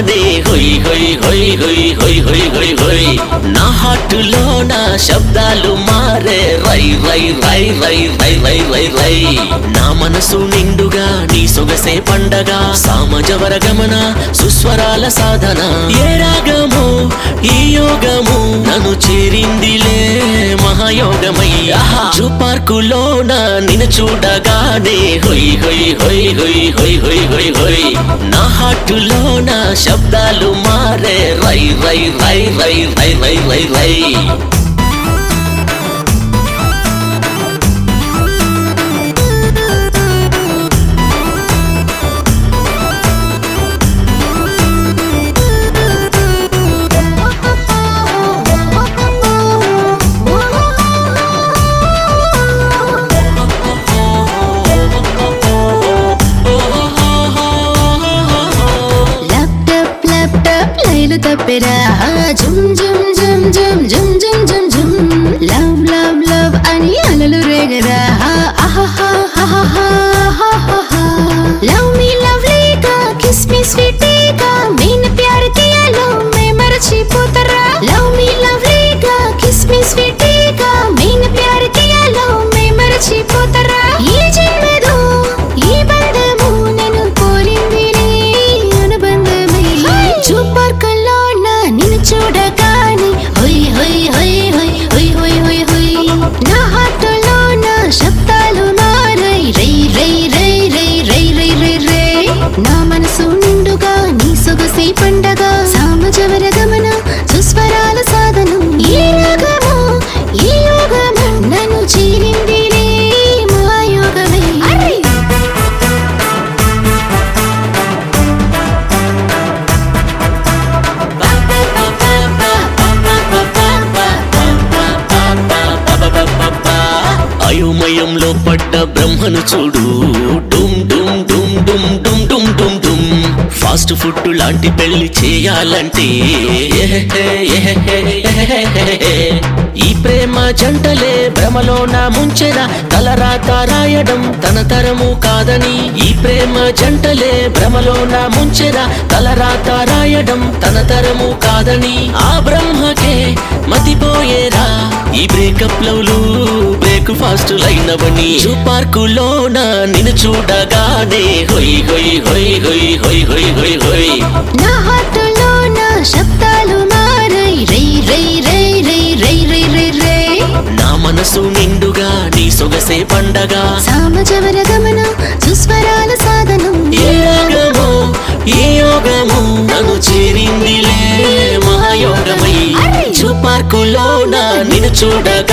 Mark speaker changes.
Speaker 1: చూడగానే హొయ్ హొయ్ హొయ్ హొయ్ హొయ్ హొయ్ హొయ్ హొయ్ నా హార్టులో నా శబ్దాలు మారే రై రై రై రై రై రై రై రై నా మనసు నిండుగా నీ సొగసే పండగ సామజవర గమన సుస్వరాల సాధన ఏ రాగము ఈ యోగము నన్ను చేరిందిలే మహాయోగమై జూ పార్కులోన నిన్ను చూడగానే హొయ్ హొయ్ హొయ్ హొయ్ హొయ్ హొయ్ హొయ్ హొయ్ నా హార్టులోన శబ్దాలు మారే రై రై రై రై రై రై రై రై
Speaker 2: ల్యాప్టాప్ ల్యాప్టాప్ లైలు తప్పెరా జుమ్ జుమ్ జుమ్ జుమ్ జుమ్ జుమ్ జుమ్ జుమ్ లవ్ లవ్ లవ్ అని అలలు రేగరా లవ్ మీ లవ్లీగా కిస్ మీ స్వీటీగా మీన్ ప్యార్ కియా లవ్ మే మరచిపోతారా లవ్ మీ లవ్లీగా కిస్ మీ స్వీటీగా మీన్ ప్యార్ కియా లవ్ మే మరచిపోతారా ఈ జన్మదో ఈ బంధము నేను కోరిందిలే అనుబంధమై చూపర్కల్లో నా నిన్ను చూడగానే హొయ్ హొయ్ హొయ్ హొయ్ హొయ్ హొయ్ హొయ్ హొయ్ నా హార్ట్లో నా శబ్దాలు మారై రై రై రై రై రై రై రై రై నా మనసు నిండుగా నీ సొగసే పండగ సామజవర గమన సుస్వరాల సాధనం ఏ రాగమో ఏ యోగమో నన్ను చీరిందిలే మహాయోగమై
Speaker 1: అయోమయంలో పడ్డ బ్రహ్మను చూడు డుమ్ డుమ్ డుమ్ డుమ్ డుమ్ డుమ్ డుమ్ డుమ్ ఫాస్ట్ ఫుడ్ లాంటి పెళ్లి చేయాలంటే ఎహెహె, ఎహెహె, ఎహెహె. ఈ ప్రేమ జంటలే భ్రమలో నా ముంచెన తలరాత రాయడం తన తరము కాదని ఈ ప్రేమ జంటలే భ్రమలో నా ముంచెన తలరాత రాయడం తన తరము కాదని ఆ బ్రహ్మకే మతిపోయేరా ఈ బ్రేకప్ లవ్లు బ్రేక్ ఫాస్ట్ లైనవని జూ పార్కులోన నిన్ను చూడగానే హొయ్ హొయ్ హొయ్ హొయ్ హొయ్ హొయ్ హొయ్ హొయ్
Speaker 2: నా హార్ట్లో నా శబ్దాలు మారై రై రై రై రై రై రై రై రై
Speaker 1: నా మనసు నిండుగా నీ సొగసే పండగ
Speaker 2: సామజవర గమన సుస్వరాల సాధనం
Speaker 1: ఏ రాగమో ఏ యోగము నన్ను చేరిందిలే మహాయోగమై జూ పార్కులోన నిన్ను చూడగా